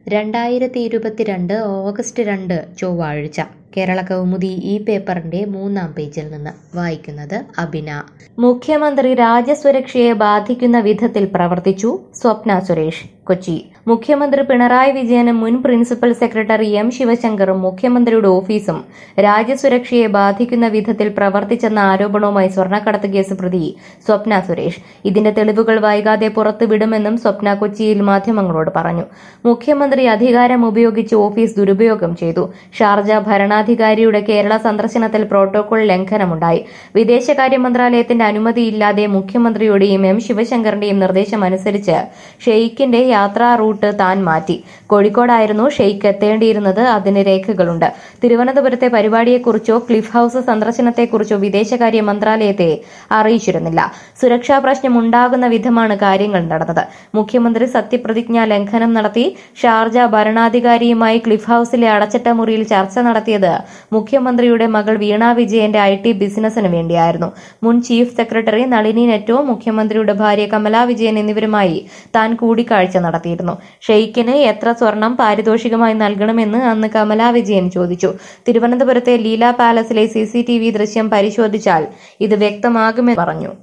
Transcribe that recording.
രണ്ടായിരത്തി ഇരുപത്തിരണ്ട് ഓഗസ്റ്റ് രണ്ട് ചൊവ്വാഴ്ച കേരള കൗമുദി ഈ പേപ്പറിന്റെ മൂന്നാം പേജിൽ നിന്ന് വായിക്കുന്നത് അബിന മുഖ്യമന്ത്രി രാജ്യസുരക്ഷയെ ബാധിക്കുന്ന വിധത്തിൽ പ്രവർത്തിച്ചു സ്വപ്ന സുരേഷ് കൊച്ചി മുഖ്യമന്ത്രി പിണറായി വിജയനും മുൻ പ്രിൻസിപ്പൽ സെക്രട്ടറി എം ശിവശങ്കറും മുഖ്യമന്ത്രിയുടെ ഓഫീസും രാജ്യസുരക്ഷയെ ബാധിക്കുന്ന വിധത്തിൽ പ്രവർത്തിച്ചെന്ന ആരോപണവുമായി സ്വർണ്ണക്കടത്ത് കേസ് പ്രതി സ്വപ്ന സുരേഷ് ഇതിന്റെ തെളിവുകൾ വൈകാതെ പുറത്തുവിടുമെന്നും സ്വപ്ന കൊച്ചിയിൽ മാധ്യമങ്ങളോട് പറഞ്ഞു മുഖ്യമന്ത്രി അധികാരം ഉപയോഗിച്ച് ഓഫീസ് ദുരുപയോഗം ചെയ്തു ഷാർജ ഭരണാധികാരിയുടെ കേരള സന്ദർശനത്തിൽ പ്രോട്ടോകോൾ ലംഘനമുണ്ടായി വിദേശകാര്യ മന്ത്രാലയത്തിന്റെ അനുമതിയില്ലാതെ മുഖ്യമന്ത്രിയുടെയും എം ശിവശങ്കറിന്റെയും നിർദ്ദേശമനുസരിച്ച് ഷെയ്ഖിന്റെ യാത്രാ റൂട്ട് താൻ മാറ്റി കോഴിക്കോടായിരുന്നു ഷെയ്ഖ് എത്തേണ്ടിയിരുന്നത് അതിന് രേഖകളുണ്ട് തിരുവനന്തപുരത്തെ പരിപാടിയെക്കുറിച്ചോ ക്ലിഫ് ഹൌസ് സന്ദർശനത്തെക്കുറിച്ചോ വിദേശകാര്യ മന്ത്രാലയത്തെ അറിയിച്ചിരുന്നില്ല സുരക്ഷാ പ്രശ്നം ഉണ്ടാകുന്ന വിധമാണ് കാര്യങ്ങൾ നടന്നത് മുഖ്യമന്ത്രി സത്യപ്രതിജ്ഞാ ലംഘനം നടത്തി ഷാർജ ഭരണാധികാരിയുമായി ക്ലിഫ് ഹൌസിലെ അടച്ചിട്ട മുറിയിൽ ചർച്ച നടത്തിയത് മുഖ്യമന്ത്രിയുടെ മകൾ വീണ വിജയന്റെ ഐ ടി ബിസിനസിന് വേണ്ടിയായിരുന്നു മുൻ ചീഫ് സെക്രട്ടറി നളിനി നെറ്റോ മുഖ്യമന്ത്രിയുടെ ഭാര്യ കമലാ വിജയൻ എന്നിവരുമായി താൻ കൂടിക്കാഴ്ച നടത്തിയിരുന്നു ഷെയ്ഖിന് എത്ര സ്വർണം പാരിതോഷികമായി നൽകണമെന്ന് അന്ന് കമലാ വിജയൻ ചോദിച്ചു തിരുവനന്തപുരത്തെ ലീല പാലസിലെ സി ദൃശ്യം പരിശോധിച്ചാൽ ഇത് വ്യക്തമാകുമെന്ന് പറഞ്ഞു